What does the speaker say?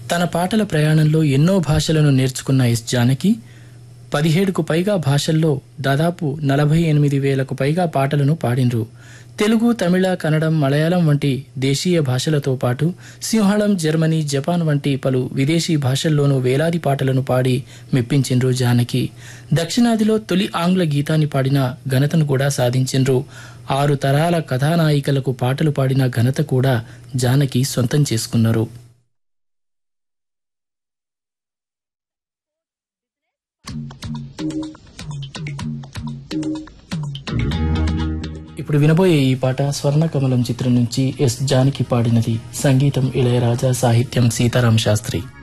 తన పాటల ప్రయాణంలో ఎన్నో భాషలను నేర్చుకున్న ఎస్ జానకి పదిహేడుకు పైగా భాషల్లో దాదాపు నలభై ఎనిమిది వేలకు పైగా పాటలను పాడిండ్రు తెలుగు తమిళ కన్నడం మలయాళం వంటి దేశీయ భాషలతో పాటు సింహళం జర్మనీ జపాన్ వంటి పలు విదేశీ భాషల్లోనూ వేలాది పాటలను పాడి మెప్పించిండ్రు జానకి దక్షిణాదిలో తొలి ఆంగ్ల గీతాన్ని పాడిన ఘనతను కూడా సాధించిండ్రు ఆరు తరాల కథానాయికలకు పాటలు పాడిన ఘనత కూడా జానకి సొంతం చేసుకున్నారు ఇప్పుడు వినబోయే ఈ పాట స్వర్ణకమలం చిత్రం నుంచి ఎస్ జానకి పాడినది సంగీతం ఇళయరాజా సాహిత్యం సీతారాం శాస్త్రి